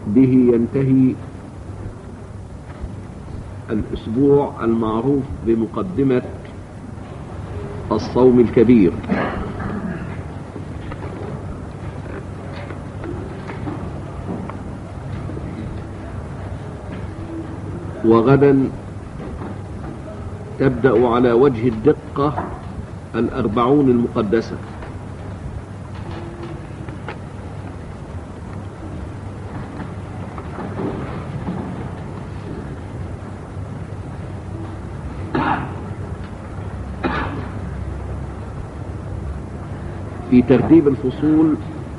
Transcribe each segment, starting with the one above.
به ينتهي الأسبوع المعروف بمقدمة الصوم الكبير وغدا تبدأ على وجه الدقة الأربعون المقدسة في ترتيب الفصول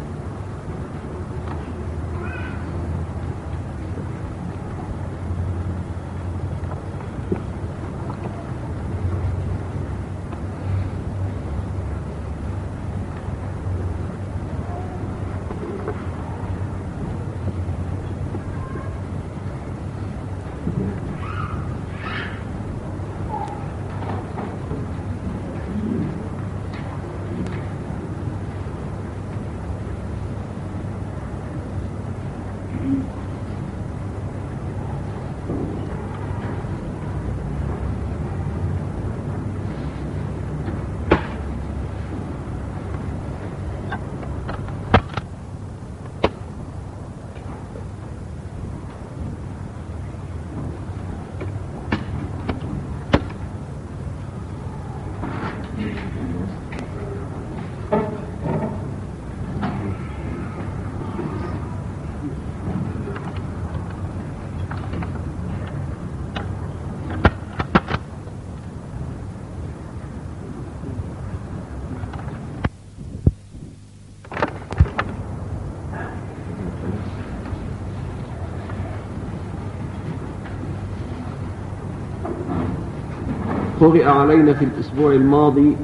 قرئ علينا في الأسبوع الماضي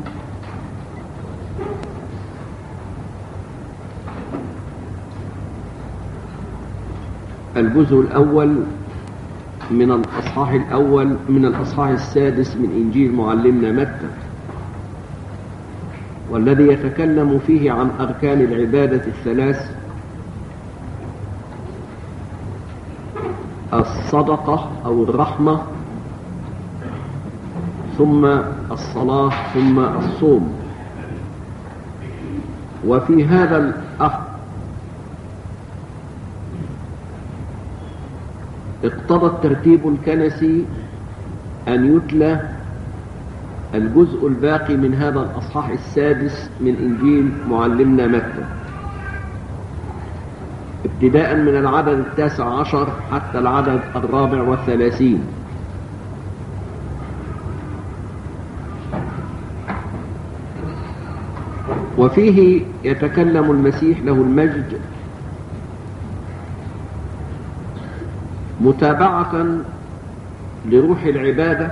الجزء الأول من الأصحاح الأول من الأصحاح السادس من إنجيل معلمنا متى والذي يتكلم فيه عن أركان العبادة الثلاث الصدقة أو الرحمة ثم الصلاة ثم الصوم وفي هذا الأخ اقتضى الترتيب الكنسي أن يتلى الجزء الباقي من هذا الأصحاح السادس من إنجيل معلمنا متى ابتداء من العدد التاسع عشر حتى العدد الرابع والثلاثين وفيه يتكلم المسيح له المجد متابعة لروح العبادة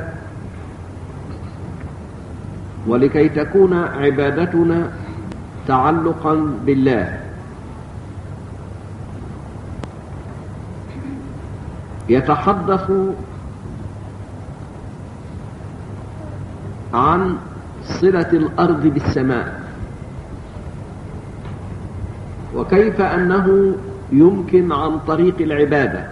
ولكي تكون عبادتنا تعلقا بالله يتحدث عن صلة الأرض بالسماء وكيف أنه يمكن عن طريق العبادة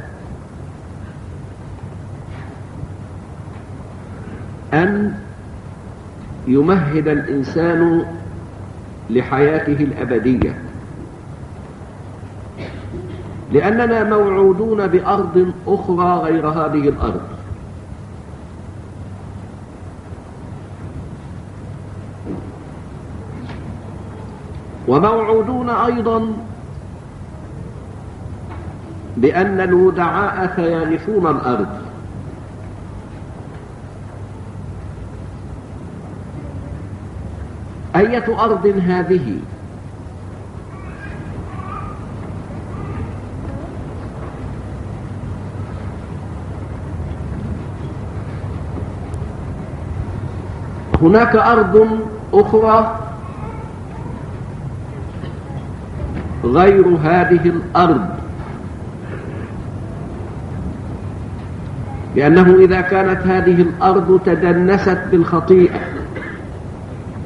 أن يمهد الإنسان لحياته الأبدية لأننا موعودون بأرض أخرى غير هذه الأرض وموعودون أيضا بأن الودعاء سيرثون الأرض أية أرض هذه هناك أرض أخرى غير هذه الأرض لأنه إذا كانت هذه الأرض تدنست بالخطيئة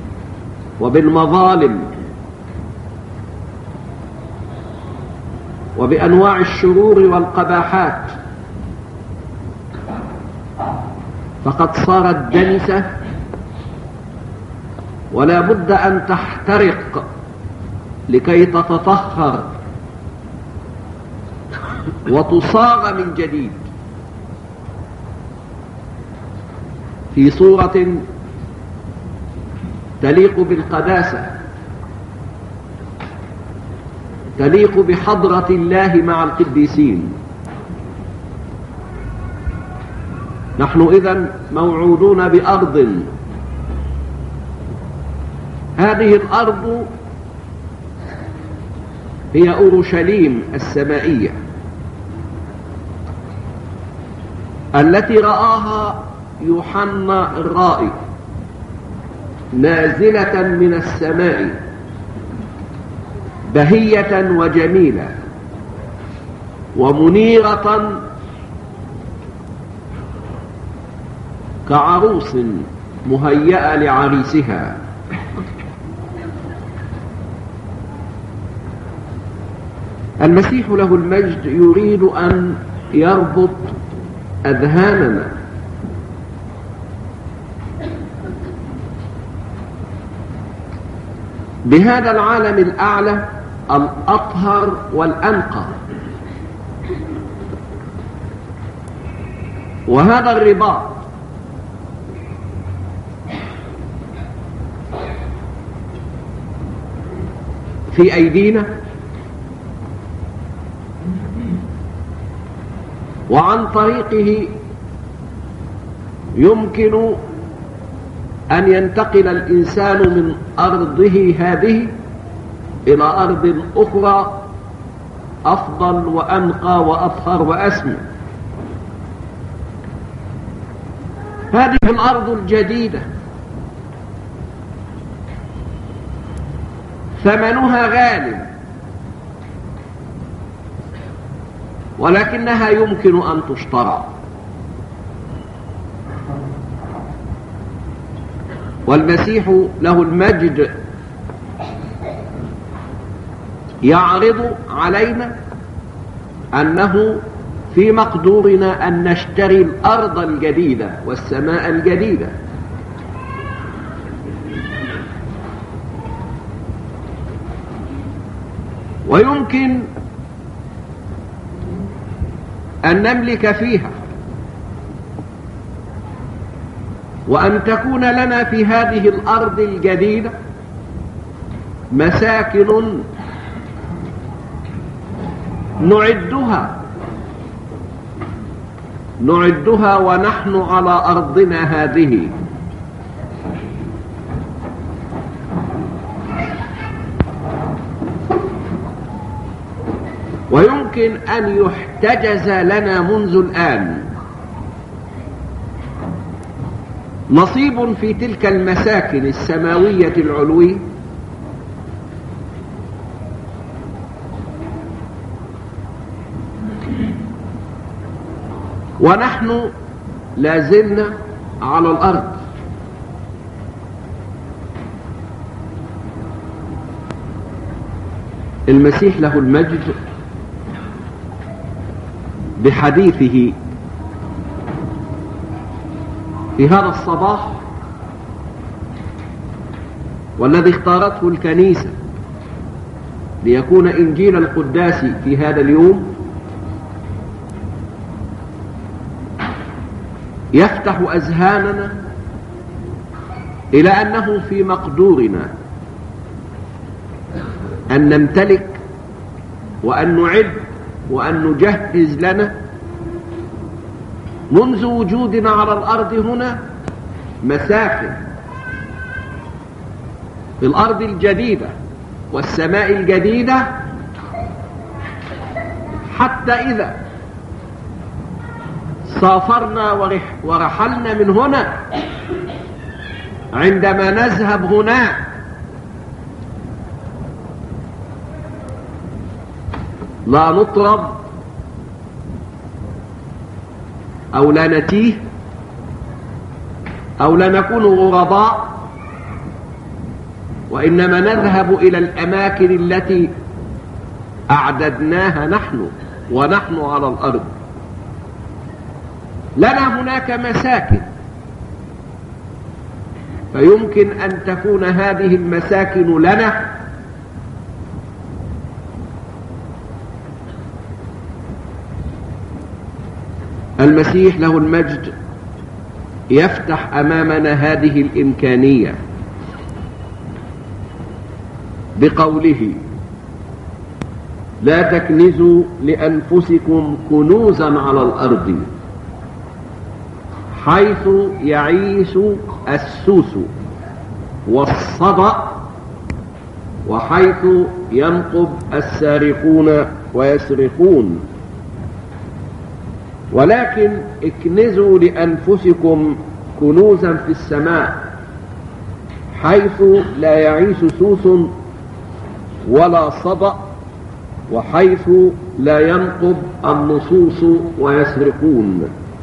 وبالمظالم وبأنواع الشرور والقباحات فقد صارت دنسة ولا بد أن تحترق لكي تتطهر وتصاغ من جديد في صورة تليق بالقداسة تليق بحضرة الله مع القديسين نحن إذا موعودون بأرض هذه الأرض هي أورشليم السمائية التي رآها يوحنا الرائي نازلة من السماء بهية وجميلة ومنيرة كعروس مهيئة لعريسها المسيح له المجد يريد أن يربط أذهاننا بهذا العالم الأعلى الأطهر والأنقى وهذا الرباط في أيدينا وعن طريقه يمكن أن ينتقل الإنسان من أرضه هذه إلى أرض أخرى أفضل وأنقى وأطهر وأسمى هذه الأرض الجديدة ثمنها غال ولكنها يمكن أن تشترى والمسيح له المجد يعرض علينا أنه في مقدورنا أن نشتري الأرض الجديدة والسماء الجديدة ويمكن أن نملك فيها وأن تكون لنا في هذه الأرض الجديدة مساكن نعدها نعدها ونحن على أرضنا هذه ويمكن أن يحتجز لنا منذ الآن نصيب في تلك المساكن السماوية العلوية ونحن لازلنا على الأرض المسيح له المجد بحديثه في هذا الصباح والذي اختارته الكنيسة ليكون إنجيل القداس في هذا اليوم يفتح أذهاننا إلى أنه في مقدورنا أن نمتلك وأن نعد وأن نجهز لنا منذ وجودنا على الأرض هنا مساكن في الأرض الجديدة والسماء الجديدة حتى إذا سافرنا ورح ورحلنا من هنا عندما نذهب هناك لا نطرد أو لا نتيه أو لا نكون غرباء وإنما نذهب إلى الأماكن التي أعددناها نحن ونحن على الأرض لنا هناك مساكن فيمكن أن تكون هذه المساكن لنا المسيح له المجد يفتح أمامنا هذه الإمكانية بقوله لا تكنزوا لأنفسكم كنوزا على الأرض حيث يعيش السوس والصدأ وحيث ينقب السارقون ويسرقون ولكن اكنزوا لأنفسكم كنوزا في السماء حيث لا يعيش سوس ولا صدأ وحيث لا ينقب النصوص ويسرقون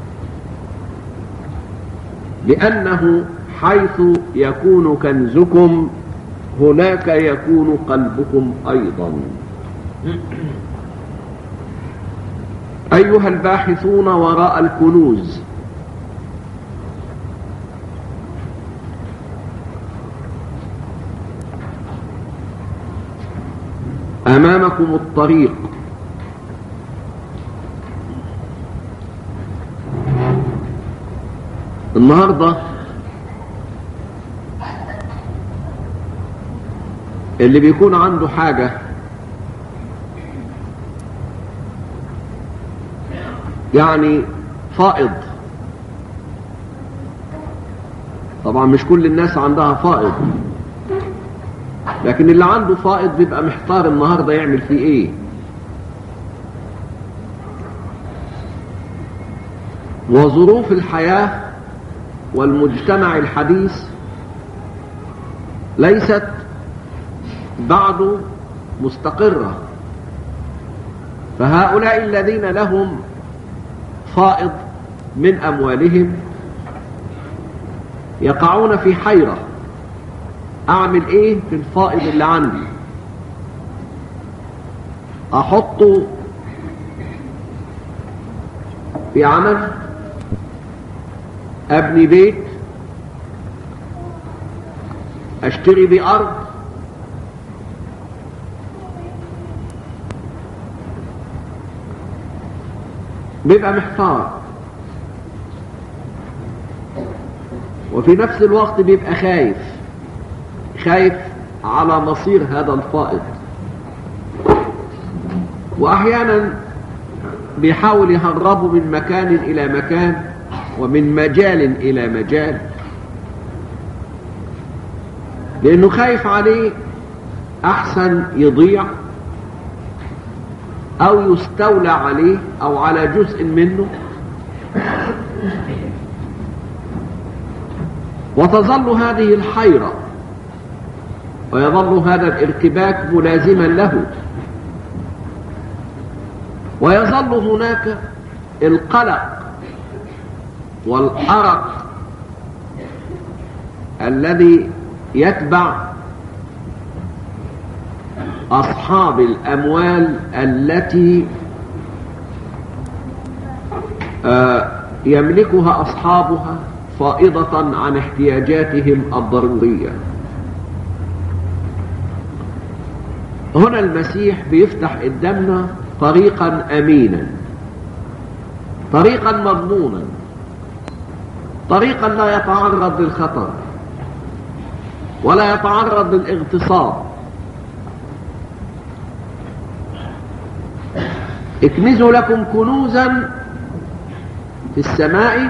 لأنه حيث يكون كنزكم هناك يكون قلبكم أيضا أيها الباحثون وراء الكنوز أمامكم الطريق النهاردة اللي بيكون عنده حاجة يعني فائض طبعا مش كل الناس عندها فائض لكن اللي عنده فائض بيبقى محتار النهارده يعمل فيه ايه وظروف الحياة والمجتمع الحديث ليست بعد مستقرة فهؤلاء الذين لهم فائض من أموالهم يقعون في حيرة أعمل إيه في الفائض اللي عندي أحطه في عمل أبني بيت أشتري بأرض بيبقى محتار وفي نفس الوقت بيبقى خايف خايف على مصير هذا الفائض واحيانا بيحاول يهربه من مكان الى مكان ومن مجال الى مجال لانه خايف عليه احسن يضيع او يستولى عليه او على جزء منه وتظل هذه الحيرة ويظل هذا الارتباك ملازما له ويظل هناك القلق والأرق الذي يتبع أصحاب الأموال التي يملكها أصحابها فائضة عن احتياجاتهم الضرورية هنا المسيح بيفتح قدامنا طريقا أمينا طريقا مضمونا طريقا لا يتعرض للخطر ولا يتعرض للاغتصاب اكنزوا لكم كنوزا في السماء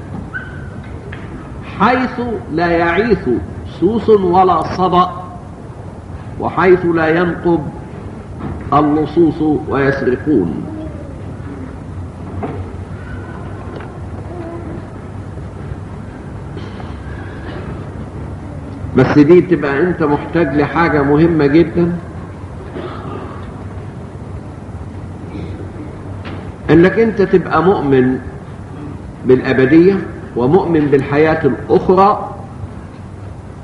حيث لا يعيث سوس ولا صدأ وحيث لا ينقب اللصوص ويسرقون بس دي تبقى انت محتاج لحاجة مهمة جدا انك انت تبقى مؤمن بالابدية ومؤمن بالحياة الاخرى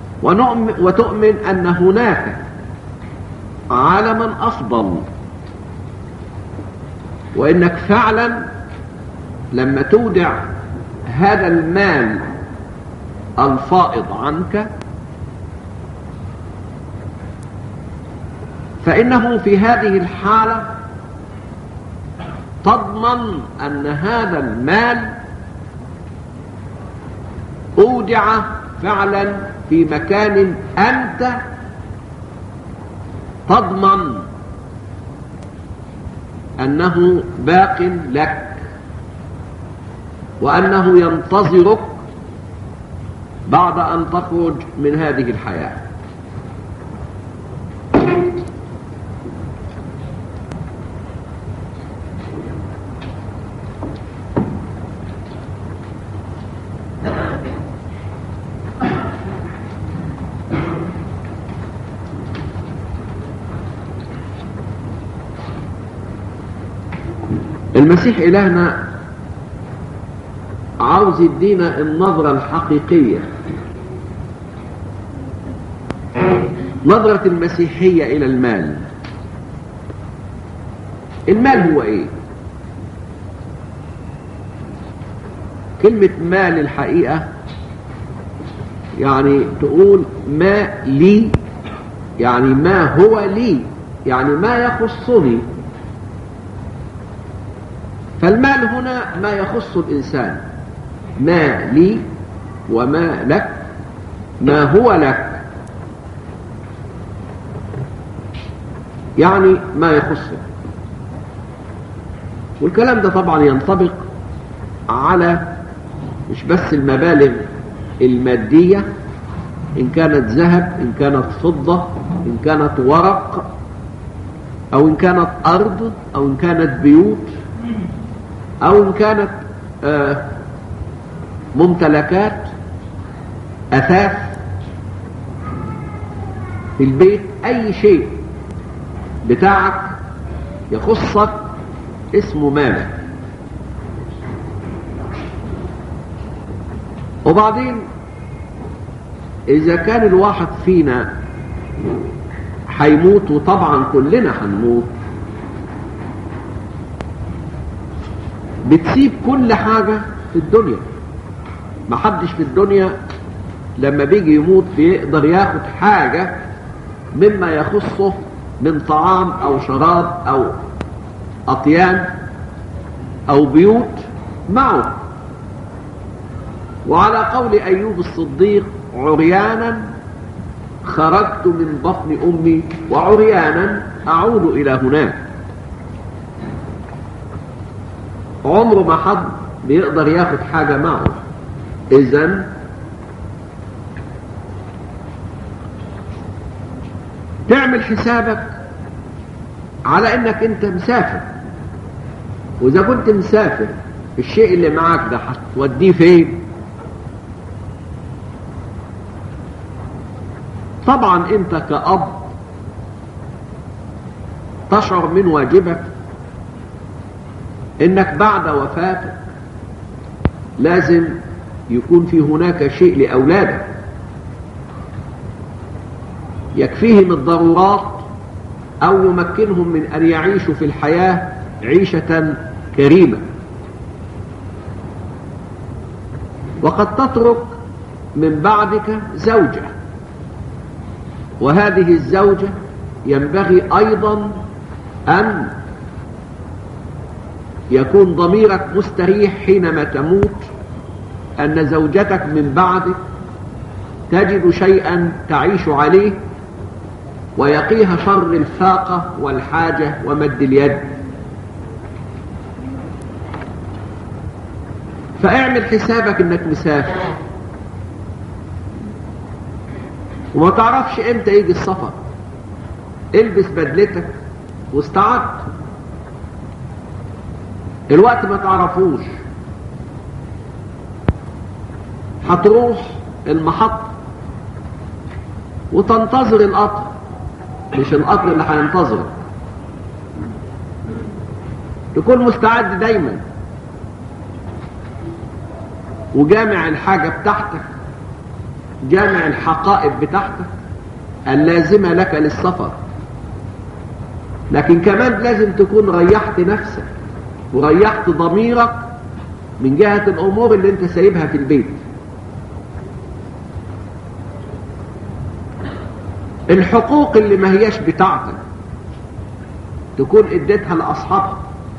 ونؤمن وتؤمن ان هناك عالما افضل وإنك فعلا لما تودع هذا المال الفائض عنك فإنه في هذه الحالة تضمن أن هذا المال أودع فعلا في مكان أنت تضمن أنه باق لك وأنه ينتظرك بعد أن تخرج من هذه الحياة المسيح إلهنا عاوز يدينا النظرة الحقيقية نظرة المسيحية إلى المال المال هو إيه كلمة مال الحقيقة يعني تقول ما لي يعني ما هو لي يعني ما يخصني فالمال هنا ما يخص الإنسان ما لي وما لك ما هو لك يعني ما يخصك والكلام ده طبعا ينطبق على مش بس المبالغ المادية إن كانت ذهب إن كانت فضة إن كانت ورق أو إن كانت أرض أو إن كانت بيوت أو إن كانت آه ممتلكات أثاث في البيت أي شيء بتاعك يخصك اسمه مالك وبعدين إذا كان الواحد فينا هيموت وطبعا كلنا هنموت بتسيب كل حاجة في الدنيا محدش في الدنيا لما بيجي يموت بيقدر ياخد حاجة مما يخصه من طعام أو شراب أو أطيان أو بيوت معه وعلى قول أيوب الصديق عريانا خرجت من بطن أمي وعريانا أعود إلى هناك عمره ما حد بيقدر ياخد حاجة معه إذن تعمل حسابك على انك انت مسافر واذا كنت مسافر الشيء اللي معاك ده هتوديه فين طبعا انت كأب تشعر من واجبك انك بعد وفاتك لازم يكون في هناك شيء لأولادك يكفيهم الضرورات أو يمكنهم من أن يعيشوا في الحياة عيشة كريمة وقد تترك من بعدك زوجة وهذه الزوجة ينبغي أيضا أن يكون ضميرك مستريح حينما تموت أن زوجتك من بعدك تجد شيئا تعيش عليه ويقيها شر الفاقة والحاجة ومد اليد فاعمل حسابك انك مسافر وما تعرفش امتى يجي السفر البس بدلتك واستعد الوقت ما تعرفوش هتروح المحطة وتنتظر القطر مش القطر اللي هينتظرك تكون مستعد دايما وجامع الحاجة بتاعتك جامع الحقائب بتاعتك اللازمة لك للسفر لكن كمان لازم تكون ريحت نفسك وريحت ضميرك من جهة الأمور اللي انت سايبها في البيت الحقوق اللي ما هياش بتاعتك تكون اديتها لأصحابها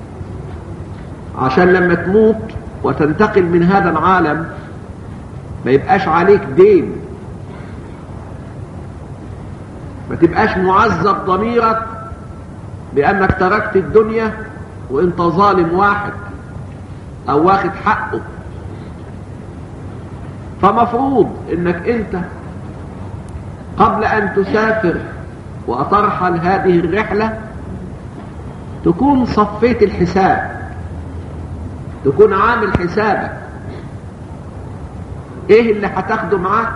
عشان لما تموت وتنتقل من هذا العالم ما يبقاش عليك دين ما تبقاش معذب ضميرك بأنك تركت الدنيا وانت ظالم واحد او واخد حقه فمفروض انك انت قبل ان تسافر وترحل هذه الرحلة تكون صفيت الحساب تكون عامل حسابك ايه اللي هتاخده معاك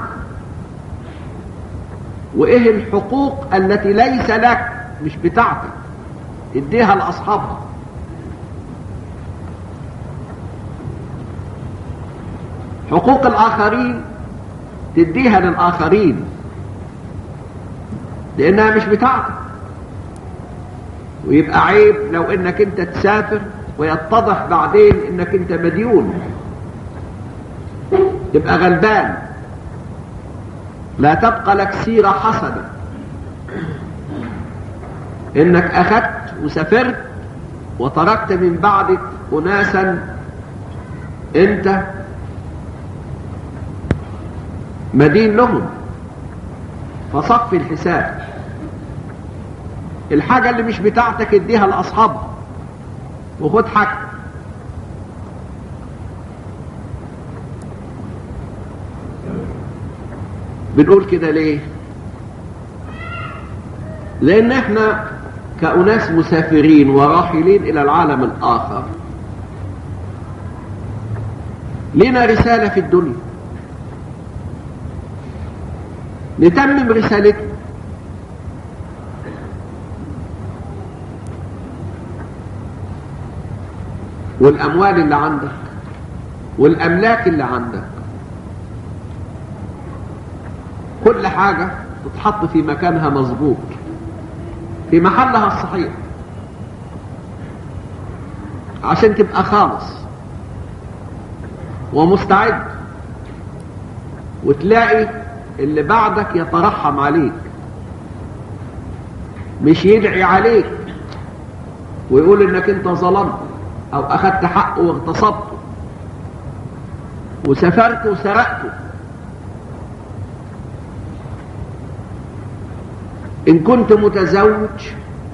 وايه الحقوق التي ليس لك مش بتاعتك اديها لاصحابها حقوق الاخرين تديها للاخرين لانها مش بتاعتك ويبقى عيب لو انك انت تسافر ويتضح بعدين انك انت مديون تبقى غلبان لا تبقى لك سيرة حسنة انك اخذت وسافرت وتركت من بعدك اناسا انت مدين لهم فصف الحساب الحاجة اللي مش بتاعتك اديها لأصحابها وخد حاجة بنقول كده ليه لان احنا كأناس مسافرين وراحلين الى العالم الاخر لنا رسالة في الدنيا نتمم رسالتنا والاموال اللي عندك والاملاك اللي عندك كل حاجة تتحط في مكانها مظبوط في محلها الصحيح عشان تبقى خالص ومستعد وتلاقي اللي بعدك يترحم عليك مش يدعي عليك ويقول انك انت ظلمت او اخدت حقه واغتصبته وسافرت وسرقته إن كنت متزوج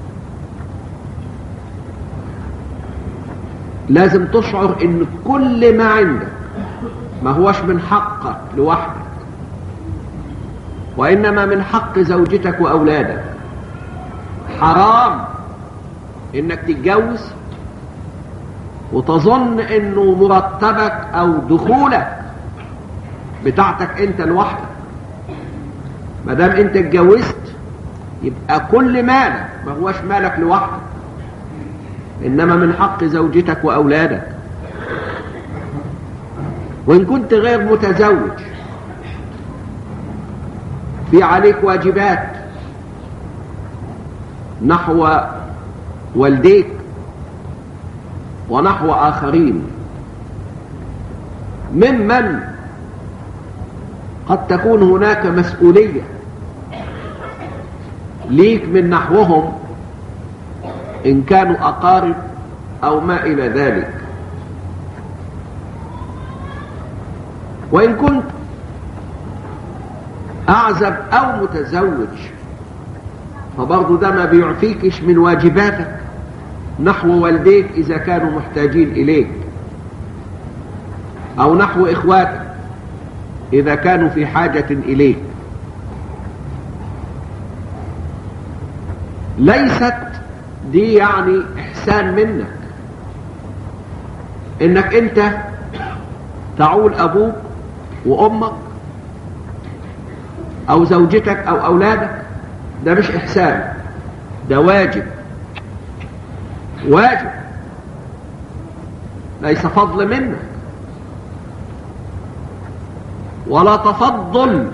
لازم تشعر إن كل ما عندك ما هوش من حقك لوحدك وإنما من حق زوجتك وأولادك حرام إنك تتجوز وتظن إنه مرتبك أو دخولك بتاعتك أنت لوحدك ما دام أنت اتجوزت يبقى كل مالك ما هوش مالك لوحدك إنما من حق زوجتك وأولادك وإن كنت غير متزوج في عليك واجبات نحو والديك ونحو آخرين ممن قد تكون هناك مسؤولية ليك من نحوهم إن كانوا أقارب أو ما إلى ذلك وإن كنت أعزب أو متزوج فبرضو ده ما بيعفيكش من واجباتك نحو والديك إذا كانوا محتاجين إليك أو نحو إخواتك إذا كانوا في حاجة إليك ليست دي يعني إحسان منك إنك أنت تعول أبوك وأمك أو زوجتك أو أولادك ده مش إحسان ده واجب واجب ليس فضل منك ولا تفضل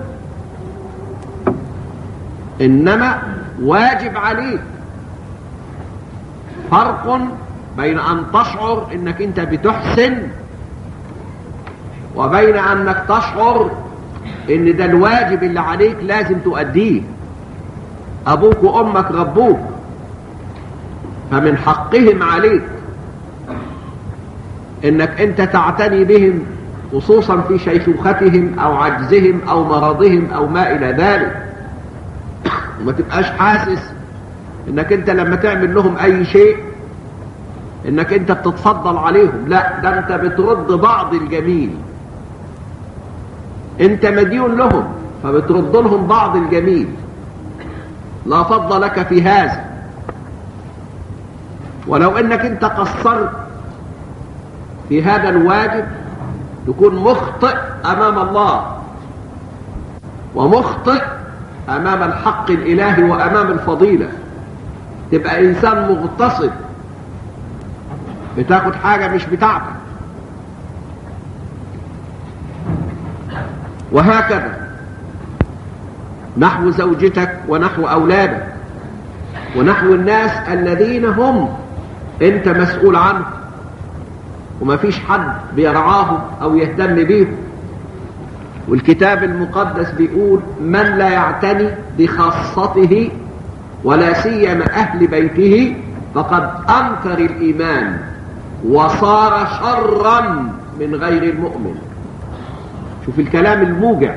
إنما واجب عليك فرق بين أن تشعر إنك أنت بتحسن وبين أنك تشعر إن ده الواجب اللي عليك لازم تؤديه أبوك وأمك ربوك فمن حقهم عليك إنك أنت تعتني بهم خصوصا في شيخوختهم أو عجزهم أو مرضهم أو ما إلى ذلك وما تبقاش حاسس إنك أنت لما تعمل لهم أي شيء إنك أنت بتتفضل عليهم لا ده أنت بترد بعض الجميل أنت مديون لهم فبترد لهم بعض الجميل لا فضل لك في هذا ولو انك انت قصرت في هذا الواجب تكون مخطئ امام الله ومخطئ امام الحق الالهي وامام الفضيله تبقى انسان مغتصب بتاخد حاجه مش بتاعتك وهكذا نحو زوجتك ونحو اولادك ونحو الناس الذين هم انت مسؤول عنهم وما فيش حد بيرعاهم او يهتم بيهم والكتاب المقدس بيقول من لا يعتني بخاصته ولا سيما اهل بيته فقد انكر الايمان وصار شرا من غير المؤمن شوف الكلام الموجع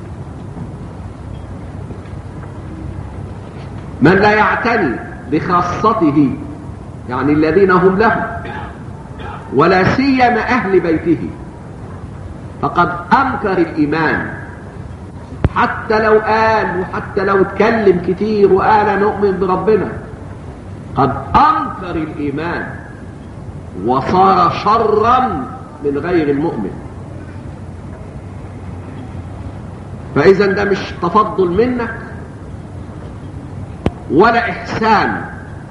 من لا يعتني بخاصته يعني الذين هم له ولا سيما أهل بيته فقد أنكر الإيمان حتى لو قال وحتى لو اتكلم كتير وقال نؤمن بربنا قد أنكر الإيمان وصار شرا من غير المؤمن فإذا ده مش تفضل منك ولا إحسان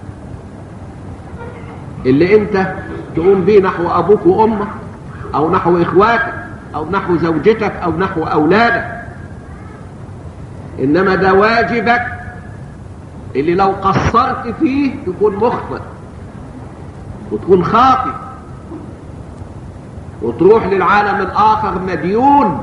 اللي انت تقوم بيه نحو ابوك وامك او نحو اخواتك او نحو زوجتك او نحو اولادك انما ده واجبك اللي لو قصرت فيه تكون مخطئ وتكون خاطئ وتروح للعالم الاخر مديون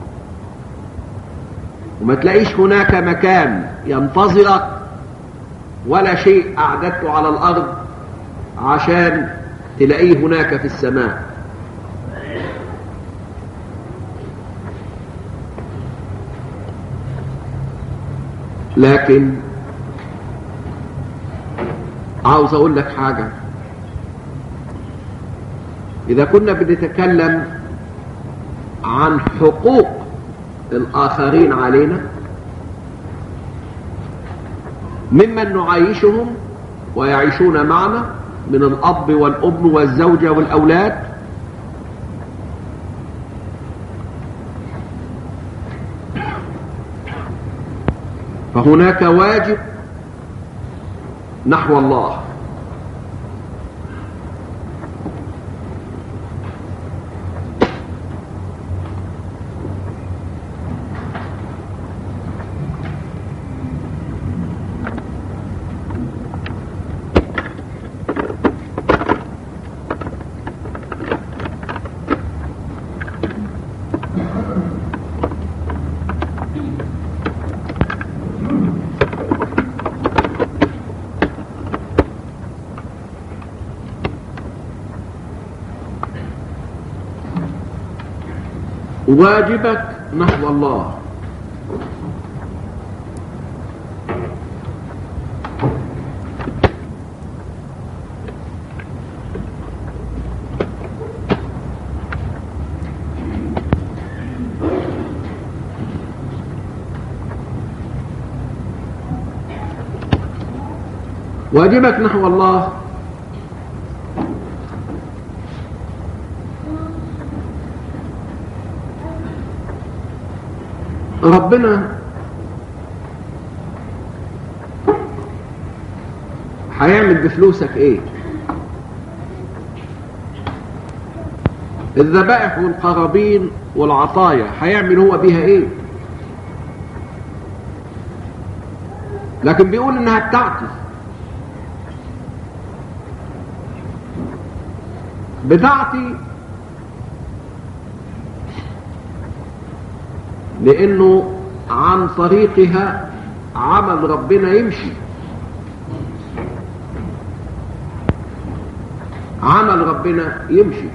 وما تلاقيش هناك مكان ينتظرك ولا شيء اعددته على الارض عشان تلاقيه هناك في السماء لكن عاوز اقول لك حاجة اذا كنا بنتكلم عن حقوق الاخرين علينا ممن نعايشهم ويعيشون معنا من الأب والأم والزوجة والأولاد فهناك واجب نحو الله واجبك نحو الله واجبك نحو الله ربنا هيعمل بفلوسك ايه الذبائح والقرابين والعطايا هيعمل هو بيها ايه لكن بيقول انها بتاعتي بتاعتي لانه عن طريقها عمل ربنا يمشي عمل ربنا يمشي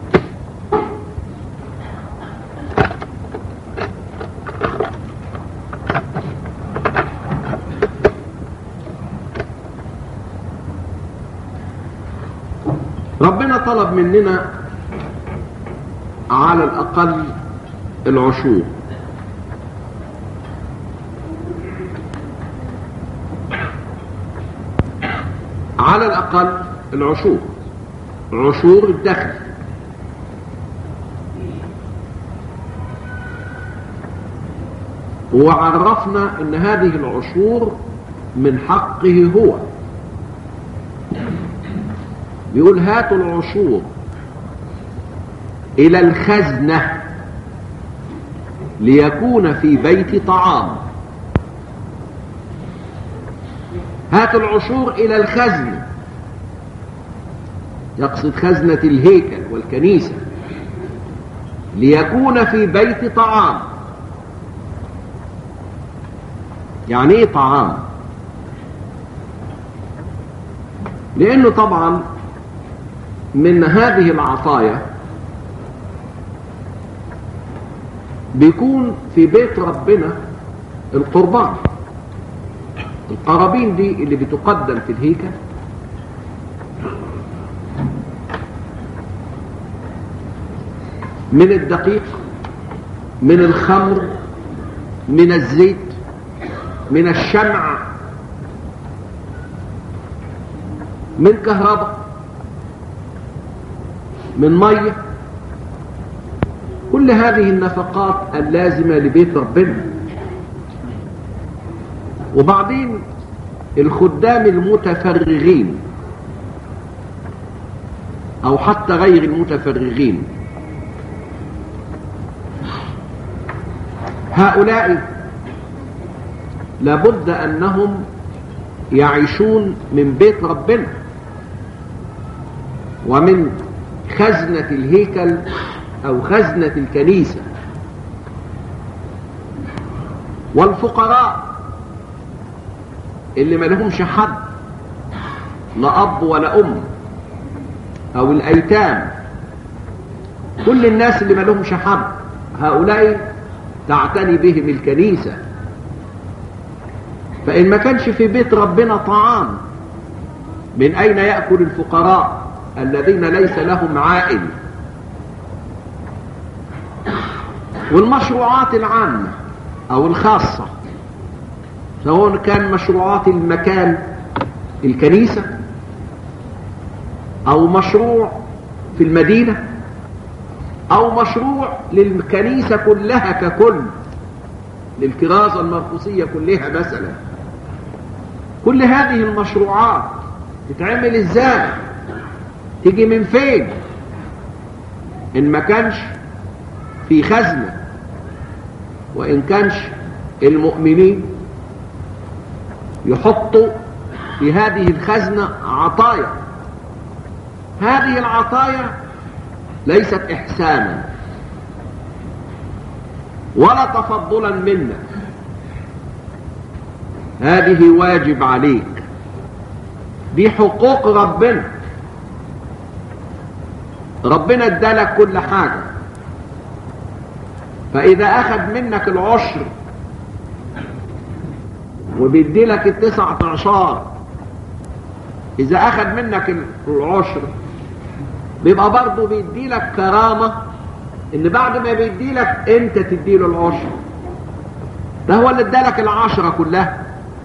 ربنا طلب مننا على الأقل العشور على الأقل العشور عشور الدخل وعرفنا ان هذه العشور من حقه هو بيقول هاتوا العشور الى الخزنة ليكون في بيت طعام هاتوا العشور الى الخزنة يقصد خزنة الهيكل والكنيسة ليكون في بيت طعام يعني ايه طعام لانه طبعا من هذه العطايا بيكون في بيت ربنا القربان القرابين دي اللي بتقدم في الهيكل من الدقيق من الخمر من الزيت من الشمع من كهرباء من ميه كل هذه النفقات اللازمه لبيت ربنا وبعدين الخدام المتفرغين او حتى غير المتفرغين هؤلاء لابد انهم يعيشون من بيت ربنا ومن خزنة الهيكل او خزنة الكنيسة والفقراء اللي ما لهمش حد لا اب ولا ام او الايتام كل الناس اللي ما لهمش حد هؤلاء تعتني بهم الكنيسة فإن ما كانش في بيت ربنا طعام من أين يأكل الفقراء الذين ليس لهم عائل والمشروعات العامة أو الخاصة سواء كان مشروعات المكان الكنيسة أو مشروع في المدينة أو مشروع للكنيسة كلها ككل للكرازة المرقسية كلها مثلا كل هذه المشروعات تتعمل ازاي تيجي من فين ان ما كانش في خزنة وان كانش المؤمنين يحطوا في هذه الخزنة عطايا هذه العطايا ليست احسانا ولا تفضلا منا هذه واجب عليك دي حقوق ربنا ربنا ادالك كل حاجة فإذا أخذ منك العشر وبيدي لك التسعة عشر إذا أخذ منك العشر بيبقى برضه بيدي لك كرامة إن بعد ما بيدي لك أنت تدي له العشر ده هو اللي ادالك العشرة كلها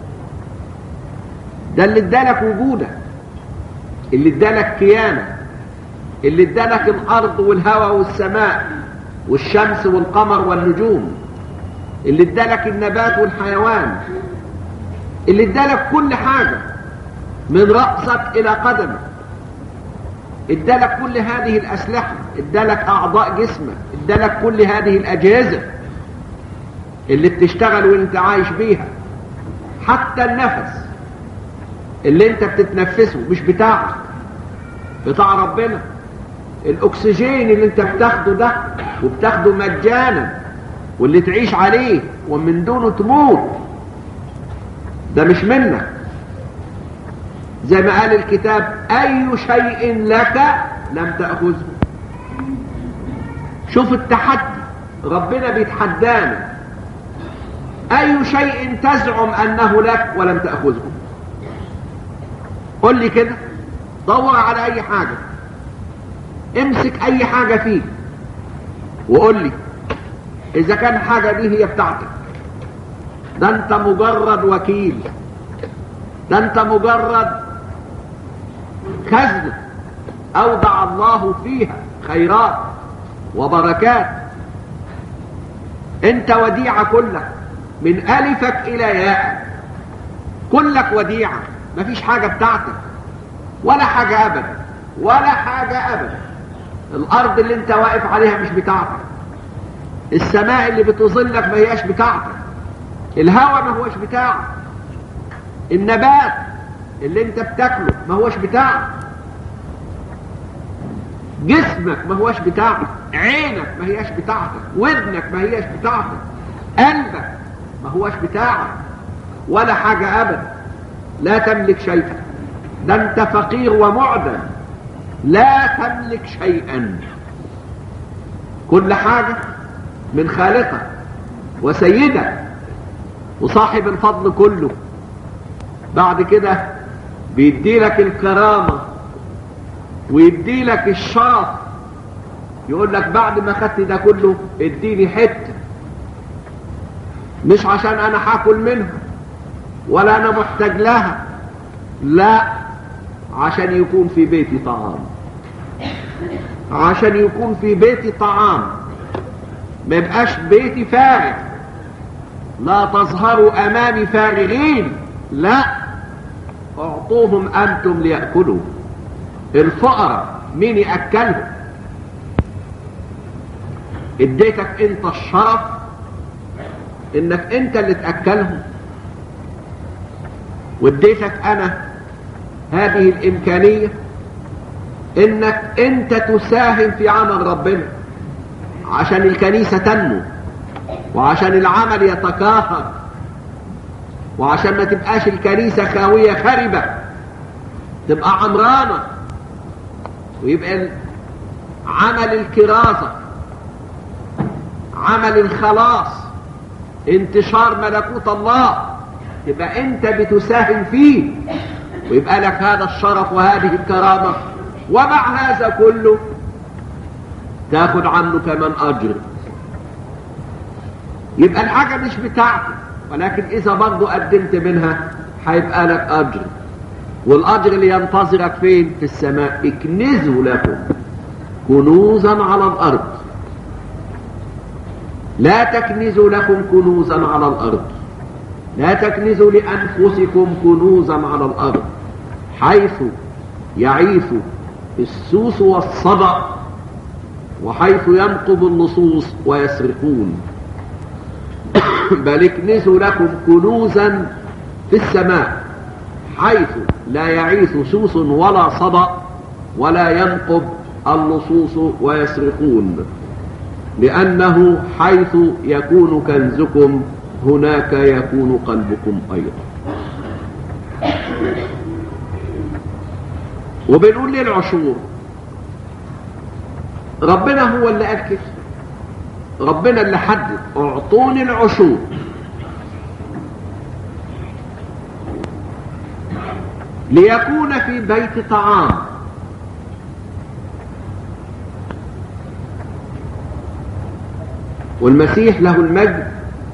ده اللي ادالك وجودك اللي ادالك كيانك اللي ادالك الارض والهواء والسماء والشمس والقمر والنجوم اللي ادالك النبات والحيوان اللي ادالك كل حاجة من رأسك إلى قدمك ادالك كل هذه الأسلحة ادالك أعضاء جسمك ادالك كل هذه الأجهزة اللي بتشتغل وانت عايش بيها حتى النفس اللي انت بتتنفسه مش بتاعك بتاع ربنا الاكسجين اللي انت بتاخده ده وبتاخده مجانا واللي تعيش عليه ومن دونه تموت ده مش منك زي ما قال الكتاب اي شيء لك لم تأخذه شوف التحدي ربنا بيتحدانا اي شيء تزعم انه لك ولم تأخذه قل لي كده دور على اي حاجة امسك اي حاجة فيه وقول لي اذا كان الحاجة دي هي بتاعتك ده انت مجرد وكيل ده انت مجرد خزنة اودع الله فيها خيرات وبركات انت وديعة كلك من الفك الى ياء كلك وديعة مفيش حاجة بتاعتك ولا حاجة ابدا ولا حاجة ابدا الارض اللي انت واقف عليها مش بتاعتك السماء اللي بتظلك ما هياش بتاعتك الهواء ما هوش بتاعك النبات اللي انت بتاكله ما هوش بتاعك جسمك ما هوش بتاعك عينك ما هياش بتاعتك ودنك ما هياش بتاعتك قلبك ما هوش بتاعك ولا حاجة ابدا لا تملك شيئا ده انت فقير ومعدم لا تملك شيئا كل حاجة من خالقك وسيدك وصاحب الفضل كله بعد كده بيدي لك الكرامة ويدي لك الشرف يقول لك بعد ما خدت ده كله اديني حتة مش عشان انا هاكل منها ولا انا محتاج لها لا عشان يكون في بيتي طعام عشان يكون في بيتي طعام ما يبقاش بيتي فارغ لا تظهروا امامي فارغين لا اعطوهم انتم ليأكلوا الفقراء مين يأكلهم اديتك انت الشرف انك انت اللي تأكلهم واديتك انا هذه الامكانية انك انت تساهم في عمل ربنا عشان الكنيسة تنمو وعشان العمل يتكاثر وعشان ما تبقاش الكنيسة خاوية خربة تبقى عمرانة ويبقى عمل الكراسة عمل الخلاص انتشار ملكوت الله يبقى انت بتساهم فيه ويبقى لك هذا الشرف وهذه الكرامة ومع هذا كله تاخد عنه كمان اجر يبقى الحاجة مش بتاعتك ولكن اذا برضو قدمت منها هيبقى لك اجر والاجر اللي ينتظرك فين في السماء اكنزوا لكم كنوزا على الارض لا تكنزوا لكم كنوزا على الارض لا تكنزوا لانفسكم كنوزا على الارض حيث يعيث السوس والصدأ وحيث ينقب اللصوص ويسرقون بل اكنزوا لكم كنوزا في السماء حيث لا يعيث سوس ولا صدأ ولا ينقب اللصوص ويسرقون لأنه حيث يكون كنزكم هناك يكون قلبكم أيضا وبنقول ليه العشور ربنا هو اللي قال كده ربنا اللي حدد اعطوني العشور ليكون في بيت طعام والمسيح له المجد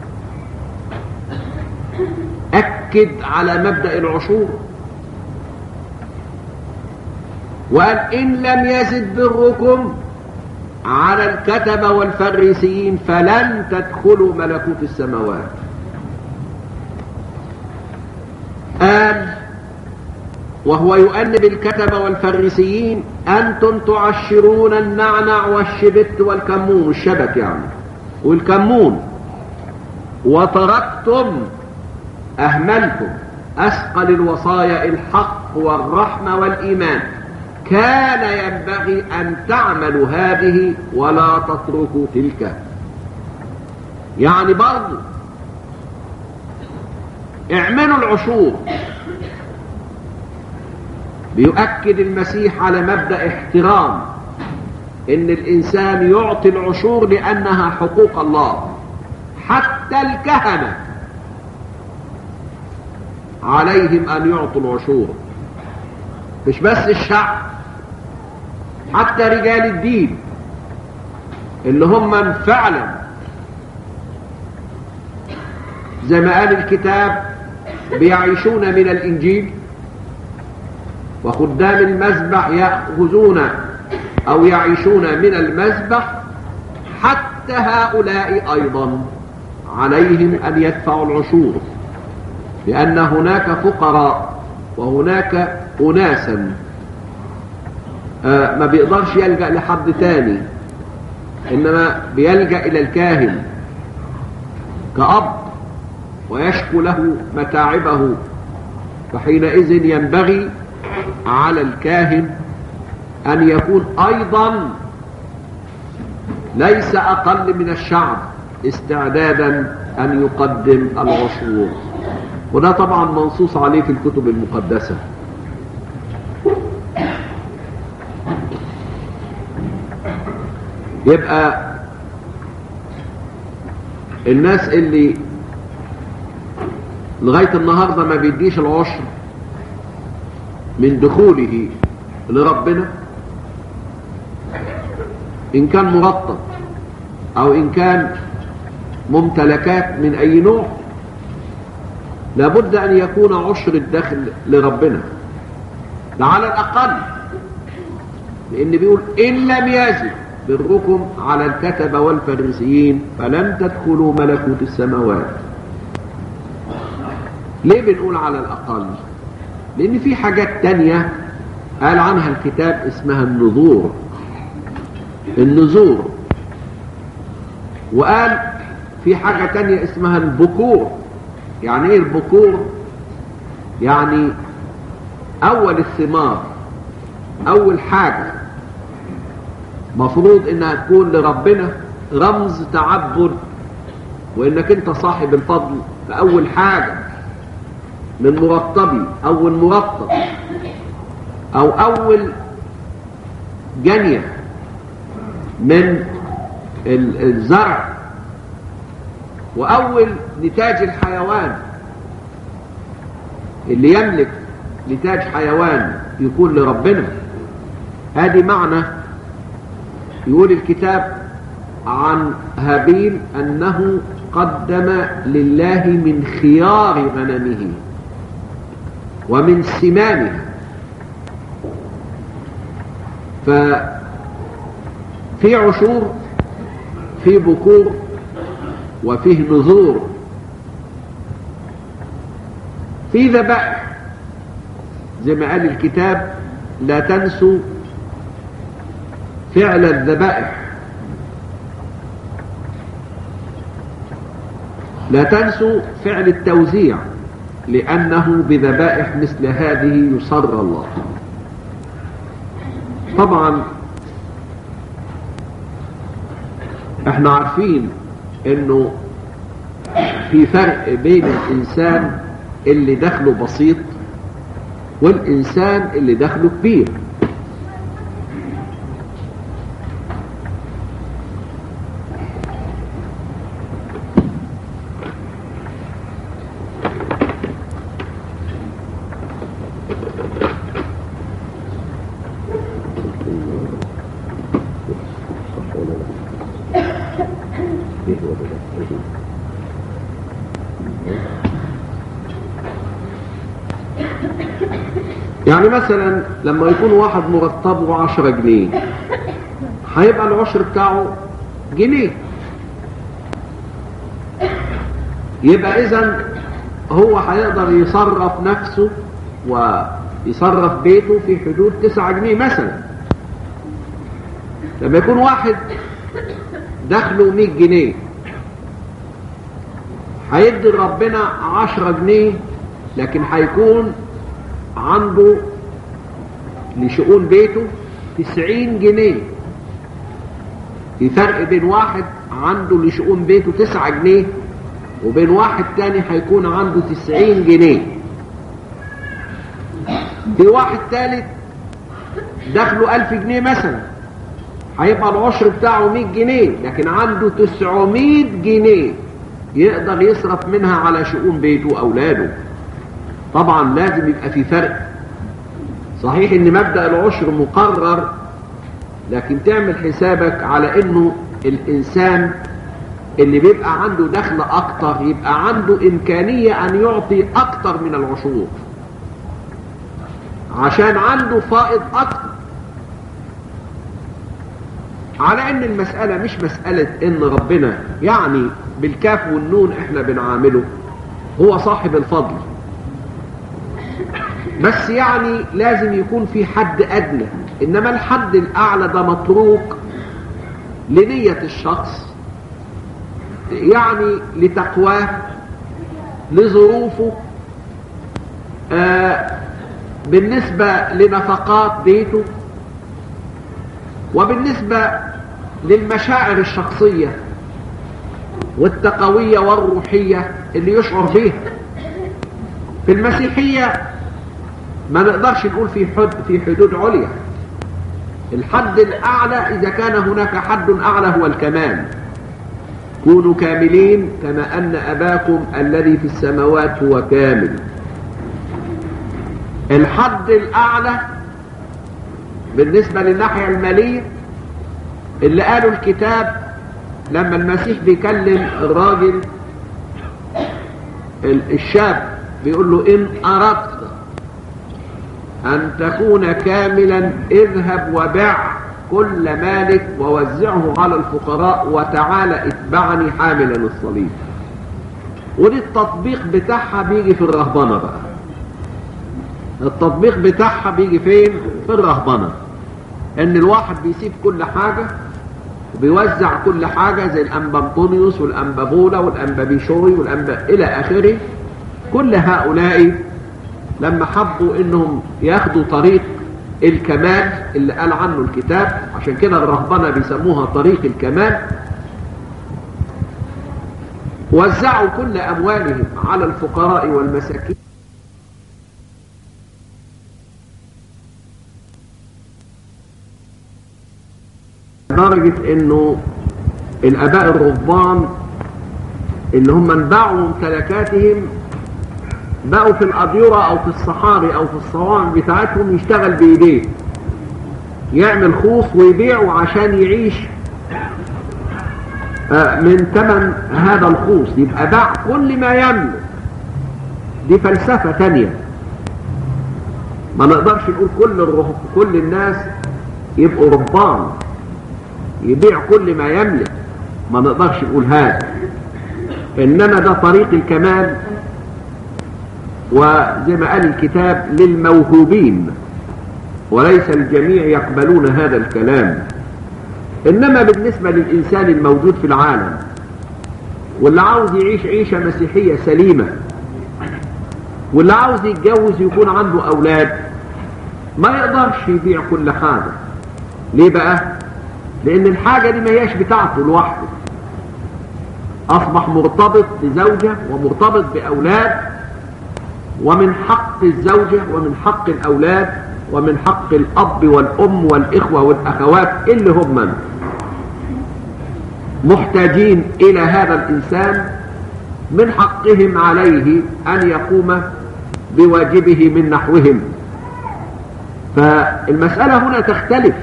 أكد على مبدأ العشور وقال إن لم يزد بركم على الكتبة والفريسيين فلن تدخلوا ملكوت السماوات قال وهو يؤنب الكتبة والفريسيين أنتم تعشرون النعنع والشبت والكمون الشبك يعني والكمون وتركتم أهملتم أثقل الوصايا الحق والرحمة والإيمان كان ينبغي أن تعملوا هذه ولا تتركوا تلك يعني برضو اعملوا العشور بيؤكد المسيح على مبدأ احترام ان الانسان يعطي العشور لانها حقوق الله حتى الكهنة عليهم ان يعطوا العشور مش بس الشعب حتى رجال الدين اللي هم من فعلا زي ما قال الكتاب بيعيشون من الانجيل وخدام المذبح يأخذون أو يعيشون من المذبح حتى هؤلاء أيضا عليهم أن يدفعوا العشور لأن هناك فقراء وهناك أناسا آه ما بيقدرش يلجأ لحد تاني إنما بيلجأ إلى الكاهن كأب ويشكو له متاعبه فحينئذ ينبغي على الكاهن أن يكون أيضا ليس أقل من الشعب استعدادا أن يقدم العشور وده طبعا منصوص عليه في الكتب المقدسة يبقى الناس اللي لغاية النهاردة ما بيديش العشر من دخوله لربنا إن كان مرتب أو إن كان ممتلكات من أي نوع لابد أن يكون عشر الدخل لربنا ده على الأقل لأن بيقول إن لم يزد بركم على الكتبة والفريسيين فلن تدخلوا ملكوت السماوات ليه بنقول على الأقل لأن في حاجات تانية قال عنها الكتاب اسمها النذور النذور وقال في حاجة تانية اسمها البكور يعني ايه البكور يعني اول الثمار اول حاجة مفروض انها تكون لربنا رمز تعبد وانك انت صاحب الفضل فاول حاجة من مرتبي اول مرتب او اول جنية من الزرع واول نتاج الحيوان اللي يملك نتاج حيوان يكون لربنا هذه معنى يقول الكتاب عن هابيل انه قدم لله من خيار غنمه ومن سمانها ففي عشور في بكور وفيه نذور في ذبائح زي ما قال الكتاب لا تنسوا فعل الذبائح لا تنسوا فعل التوزيع لأنه بذبائح مثل هذه يصر الله طبعا احنا عارفين انه في فرق بين الانسان اللي دخله بسيط والانسان اللي دخله كبير يعني مثلا لما يكون واحد مرتبه عشرة جنيه هيبقى العشر بتاعه جنيه يبقى اذا هو هيقدر يصرف نفسه ويصرف بيته في حدود تسعة جنيه مثلا لما يكون واحد دخله 100 جنيه هيدي ربنا 10 جنيه لكن هيكون عنده لشؤون بيته تسعين جنيه في فرق بين واحد عنده لشؤون بيته تسعة جنيه وبين واحد تاني هيكون عنده تسعين جنيه في واحد تالت دخله ألف جنيه مثلا هيبقى العشر بتاعه 100 جنيه لكن عنده 900 جنيه يقدر يصرف منها على شؤون بيته وأولاده طبعا لازم يبقى في فرق صحيح ان مبدأ العشر مقرر لكن تعمل حسابك على انه الانسان اللي بيبقى عنده دخل اكتر يبقى عنده امكانية ان يعطي اكتر من العشور عشان عنده فائض اكتر على ان المسألة مش مسألة ان ربنا يعني بالكاف والنون احنا بنعامله هو صاحب الفضل بس يعني لازم يكون في حد ادنى انما الحد الاعلى ده متروك لنية الشخص يعني لتقواه لظروفه آه بالنسبة لنفقات بيته وبالنسبة للمشاعر الشخصية والتقوية والروحية اللي يشعر بيها في المسيحية ما نقدرش نقول في حد في حدود عليا الحد الأعلى إذا كان هناك حد أعلى هو الكمال كونوا كاملين كما أن أباكم الذي في السماوات هو كامل الحد الأعلى بالنسبة للناحية المالية اللي قالوا الكتاب لما المسيح بيكلم الراجل الشاب بيقول له إن أردت أن تكون كاملا اذهب وبع كل مالك ووزعه على الفقراء وتعال اتبعني حاملا الصليب ودي التطبيق بتاعها بيجي في الرهبنة بقى التطبيق بتاعها بيجي فين في الرهبنة ان الواحد بيسيب كل حاجة وبيوزع كل حاجة زي الأنبا بطونيوس والأنبا بولا والأنبا بيشوي والأنبا إلى آخره كل هؤلاء لما حبوا انهم ياخدوا طريق الكمال اللي قال عنه الكتاب عشان كده الرهبنة بيسموها طريق الكمال وزعوا كل أموالهم على الفقراء والمساكين لدرجة انه الاباء الرهبان اللي هم انباعوا ممتلكاتهم بقوا في الأديرة أو في الصحاري أو في الصوامع بتاعتهم يشتغل بإيديه يعمل خوص ويبيعه عشان يعيش من ثمن هذا الخوص يبقى باع كل ما يملك دي فلسفة تانية ما نقدرش نقول كل الرهب كل الناس يبقوا ربان يبيع كل ما يملك ما نقدرش نقول هذا إنما ده طريق الكمال وزي ما قال الكتاب للموهوبين وليس الجميع يقبلون هذا الكلام إنما بالنسبة للإنسان الموجود في العالم واللي عاوز يعيش عيشة مسيحية سليمة واللي عاوز يتجوز يكون عنده أولاد ما يقدرش يبيع كل حاجة ليه بقى؟ لأن الحاجة دي ما هياش بتاعته لوحده أصبح مرتبط بزوجة ومرتبط بأولاد ومن حق الزوجة ومن حق الأولاد ومن حق الأب والأم والإخوة والأخوات اللي هم من محتاجين إلى هذا الإنسان من حقهم عليه أن يقوم بواجبه من نحوهم فالمسألة هنا تختلف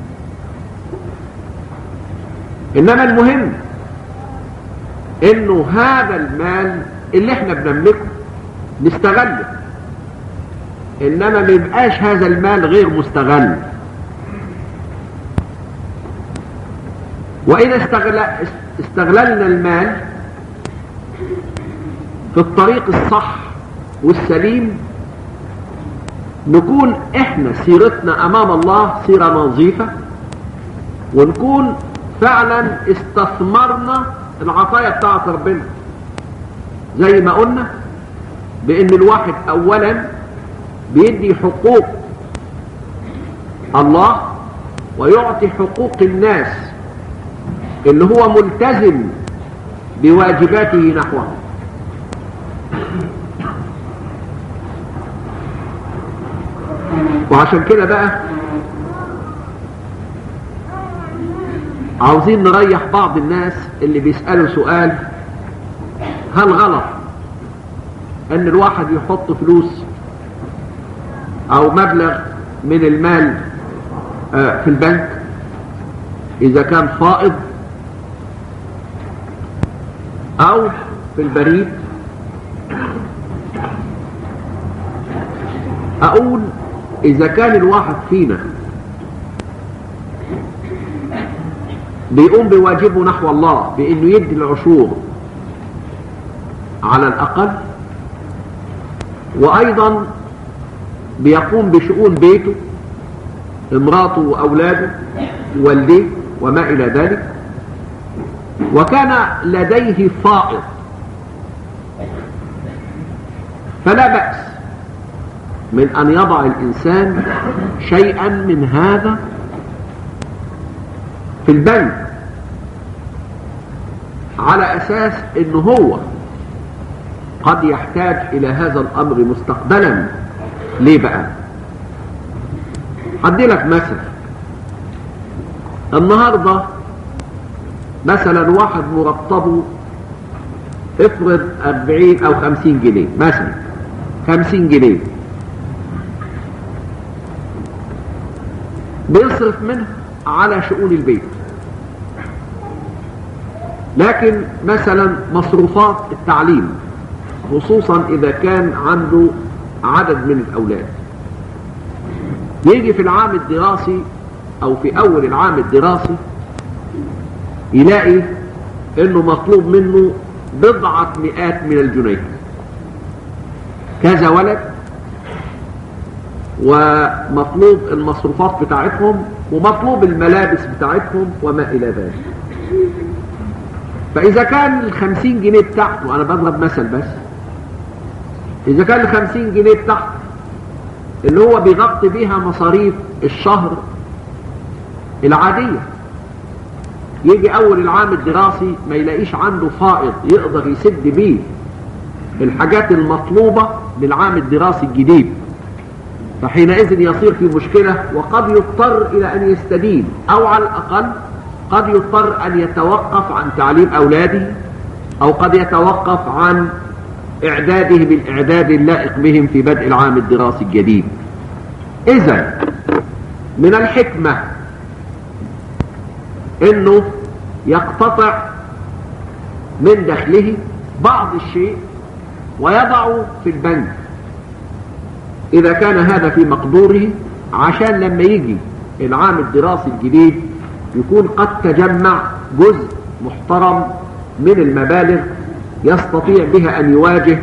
إنما المهم إنه هذا المال اللي احنا بنملكه نستغله انما ما يبقاش هذا المال غير مستغل واذا استغل استغللنا المال في الطريق الصح والسليم نكون احنا سيرتنا امام الله سيرة نظيفة ونكون فعلا استثمرنا العطايا بتاعت ربنا زي ما قلنا بان الواحد اولا بيدي حقوق الله ويعطي حقوق الناس اللي هو ملتزم بواجباته نحوه وعشان كده بقى عاوزين نريح بعض الناس اللي بيسألوا سؤال هل غلط ان الواحد يحط فلوس او مبلغ من المال في البنك اذا كان فائض او في البريد اقول اذا كان الواحد فينا بيقوم بواجبه نحو الله بانه يدي العشور على الاقل وايضا بيقوم بشؤون بيته امراته واولاده والديه وما الى ذلك وكان لديه فائض فلا بأس من أن يضع الإنسان شيئا من هذا في البنك على أساس أنه هو قد يحتاج إلى هذا الأمر مستقبلا ليه بقى أدي لك مثل النهاردة مثلا واحد مرتبه افرض 40 أو 50 جنيه مثلا 50 جنيه بيصرف منها على شؤون البيت لكن مثلا مصروفات التعليم خصوصا إذا كان عنده عدد من الأولاد يجي في العام الدراسي أو في أول العام الدراسي يلاقي أنه مطلوب منه بضعة مئات من الجنيه كذا ولد ومطلوب المصروفات بتاعتهم ومطلوب الملابس بتاعتهم وما إلى ذلك فإذا كان الخمسين جنيه بتاعته أنا بضرب مثل بس إذا كان الخمسين جنيه بتاعته اللي هو بيغطي بيها مصاريف الشهر العادية يجي أول العام الدراسي ما يلاقيش عنده فائض يقدر يسد بيه الحاجات المطلوبة للعام الدراسي الجديد فحينئذ يصير في مشكلة وقد يضطر إلى أن يستدين أو على الأقل قد يضطر أن يتوقف عن تعليم أولاده أو قد يتوقف عن إعداده بالإعداد اللائق بهم في بدء العام الدراسي الجديد إذا من الحكمة أنه يقتطع من دخله بعض الشيء ويضعه في البنك إذا كان هذا في مقدوره عشان لما يجي العام الدراسي الجديد يكون قد تجمع جزء محترم من المبالغ يستطيع بها أن يواجه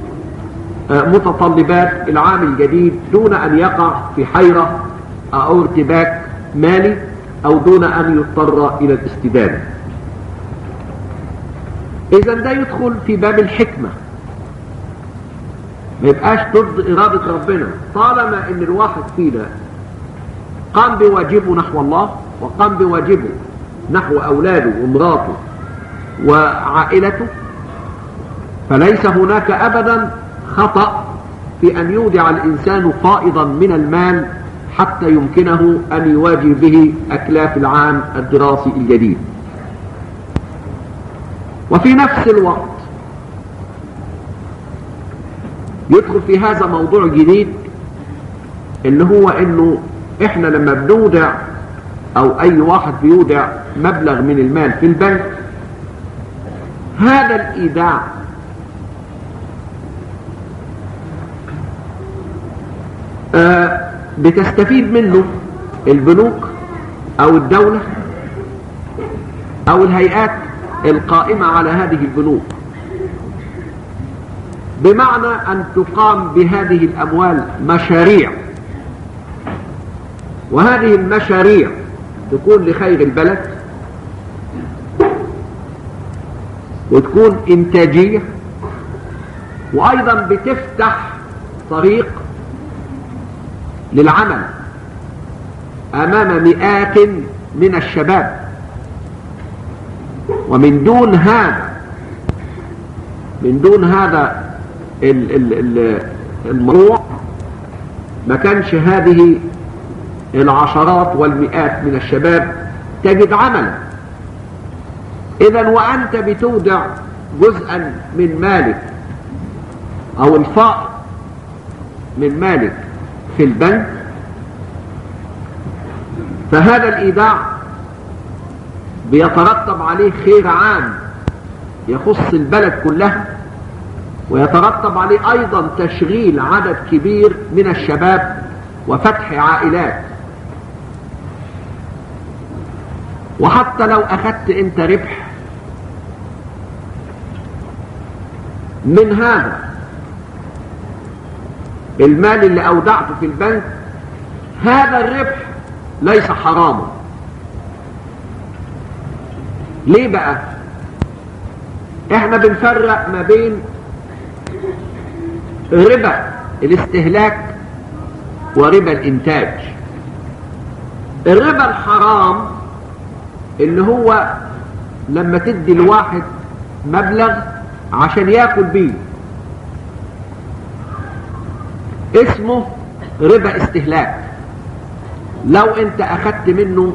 متطلبات العام الجديد دون أن يقع في حيرة أو ارتباك مالي أو دون أن يضطر إلى الاستدامة إذا ده يدخل في باب الحكمة ما يبقاش ضد إرادة ربنا طالما إن الواحد فينا قام بواجبه نحو الله وقام بواجبه نحو أولاده ومراته وعائلته فليس هناك أبدا خطأ في أن يودع الإنسان فائضا من المال حتى يمكنه أن يواجه به أكلاف العام الدراسي الجديد وفي نفس الوقت يدخل في هذا موضوع جديد اللي هو انه احنا لما بنودع او اي واحد بيودع مبلغ من المال في البنك هذا الايداع آه بتستفيد منه البنوك او الدولة او الهيئات القائمة على هذه البنوك بمعنى أن تقام بهذه الأموال مشاريع وهذه المشاريع تكون لخير البلد وتكون إنتاجية وأيضا بتفتح طريق للعمل أمام مئات من الشباب ومن دون هذا من دون هذا الموضوع ما كانش هذه العشرات والمئات من الشباب تجد عملا اذا وانت بتودع جزءا من مالك او الفائض من مالك في البنك فهذا الايداع بيترتب عليه خير عام يخص البلد كلها ويترتب عليه ايضا تشغيل عدد كبير من الشباب وفتح عائلات وحتى لو اخذت انت ربح من هذا المال اللي اودعته في البنك هذا الربح ليس حراما ليه بقى احنا بنفرق ما بين ربا الاستهلاك وربا الانتاج الربا الحرام اللي هو لما تدي الواحد مبلغ عشان ياكل بيه اسمه ربا استهلاك لو انت اخدت منه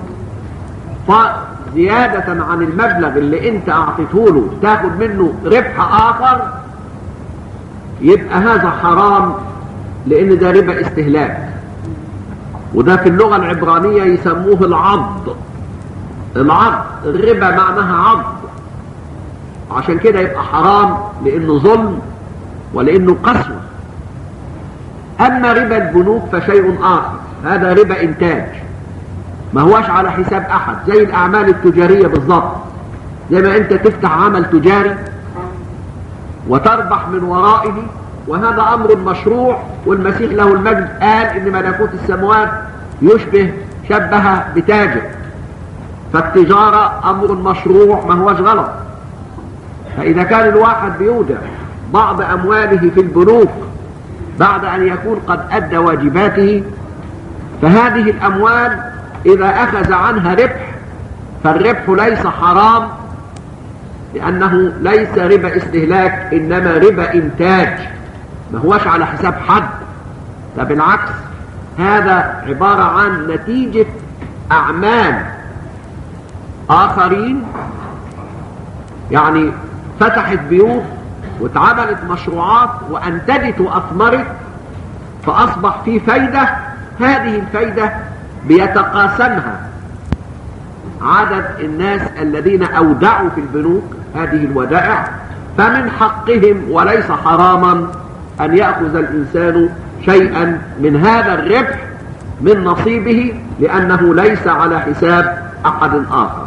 زيادة عن المبلغ اللي انت اعطيته له تاخد منه ربح اخر يبقى هذا حرام لان ده ربا استهلاك وده في اللغة العبرانية يسموه العض العض الربا معناها عض عشان كده يبقى حرام لانه ظلم ولانه قسوة اما ربا البنوك فشيء اخر هذا ربا انتاج ما هواش على حساب احد زي الاعمال التجارية بالظبط زي ما انت تفتح عمل تجاري وتربح من ورائه وهذا امر مشروع والمسيح له المجد قال ان ملكوت السماوات يشبه شبه بتاجر فالتجارة امر مشروع ما هوش غلط فاذا كان الواحد بيودع بعض امواله في البنوك بعد ان يكون قد ادى واجباته فهذه الاموال اذا اخذ عنها ربح فالربح ليس حرام لانه ليس ربا استهلاك انما ربا انتاج ما هوش على حساب حد ده بالعكس هذا عبارة عن نتيجة اعمال اخرين يعني فتحت بيوت واتعملت مشروعات وانتجت واثمرت فاصبح في فايدة هذه الفايدة بيتقاسمها عدد الناس الذين اودعوا في البنوك هذه الودائع فمن حقهم وليس حراما ان يأخذ الانسان شيئا من هذا الربح من نصيبه لانه ليس على حساب احد اخر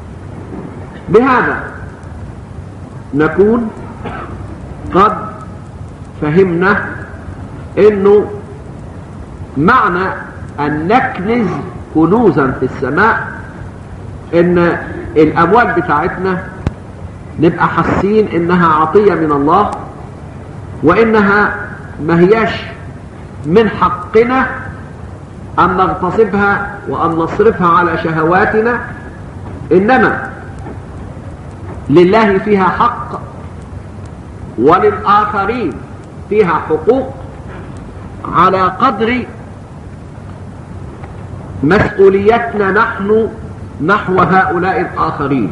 بهذا نكون قد فهمنا انه معنى ان نكنز كنوزا في السماء ان الاموال بتاعتنا نبقى حاسين انها عطية من الله وانها ما هياش من حقنا ان نغتصبها وان نصرفها على شهواتنا انما لله فيها حق وللآخرين فيها حقوق على قدر مسؤوليتنا نحن نحو هؤلاء الآخرين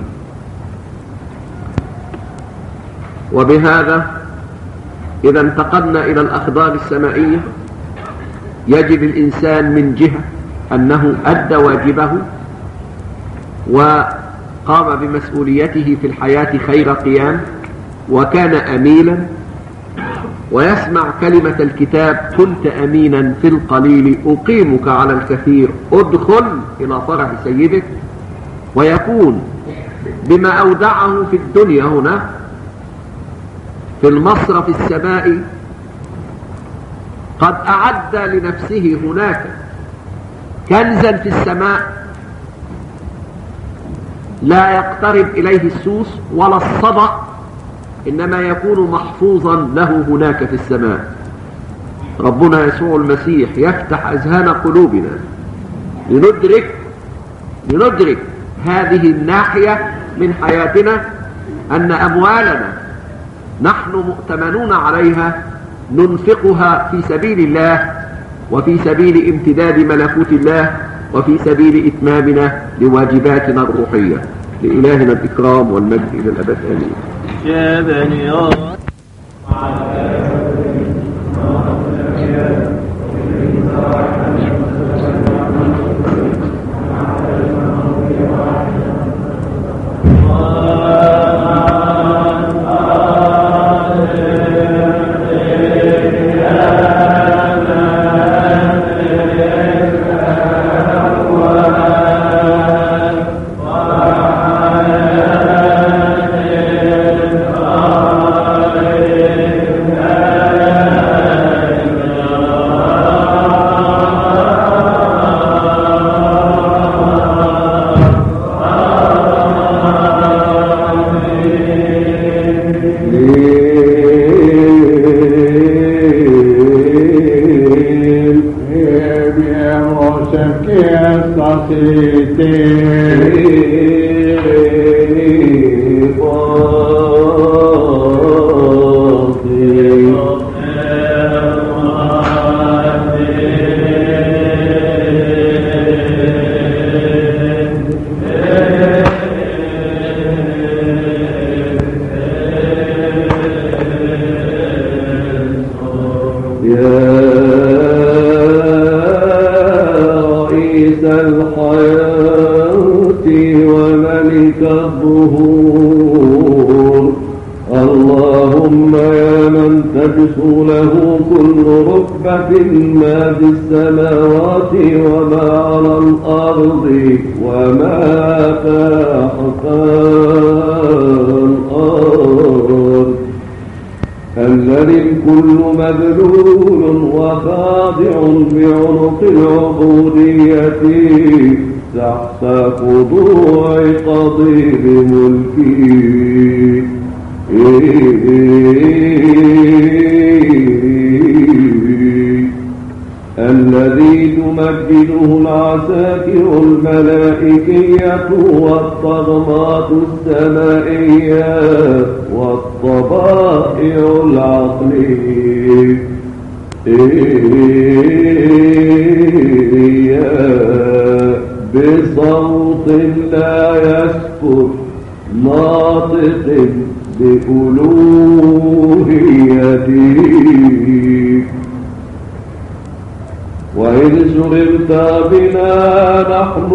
وبهذا إذا انتقلنا إلى الأخبار السمائية يجب الإنسان من جهة أنه أدى واجبه وقام بمسؤوليته في الحياة خير قيام وكان أميلا ويسمع كلمة الكتاب كنت أمينا في القليل أقيمك على الكثير ادخل إلى فرح سيدك ويكون بما أودعه في الدنيا هنا في المصرف السمائي قد أعد لنفسه هناك كنزا في السماء لا يقترب إليه السوس ولا الصدأ إنما يكون محفوظا له هناك في السماء ربنا يسوع المسيح يفتح أذهان قلوبنا لندرك لندرك هذه الناحية من حياتنا أن أموالنا نحن مؤتمنون عليها ننفقها في سبيل الله وفي سبيل امتداد ملكوت الله وفي سبيل إتمامنا لواجباتنا الروحية لإلهنا الإكرام والمجد إلى الأبد آمين يا بني ما في السماوات وما على الأرض وما تحت الأرض الذي الكل مذلول وخاضع بعنق العبودية تحت خضوع قضيب ملكه الذي تمجده العساكر الملائكية والطغمات السمائية والطبائع العقلية بصوت لا يسكت ناطق بألوهيته وإذ شغلت بنا نحن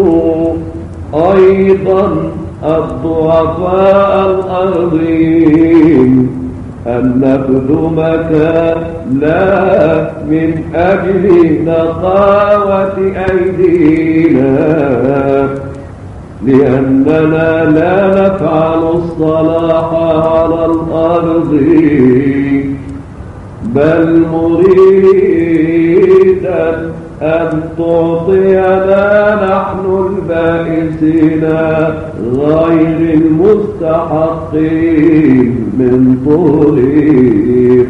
أيضا الضعفاء الأرضين أن نخدمك لا من أجل نقاوة أيدينا لأننا لا نفعل الصلاح على الأرض بل مريدا أن تعطينا نحن البائسين غير المستحقين من طريق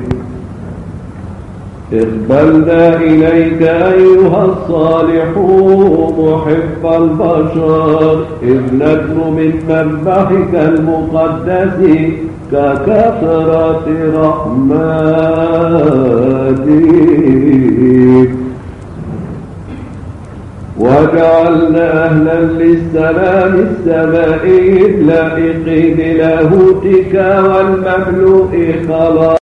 اقبلنا إليك أيها الصالح محب البشر إذ ندر من منبحك المقدس ككثرة رحمتك وجعلنا أهلا للسلام السمائي اللائق بلاهوتك والمملوء خلاص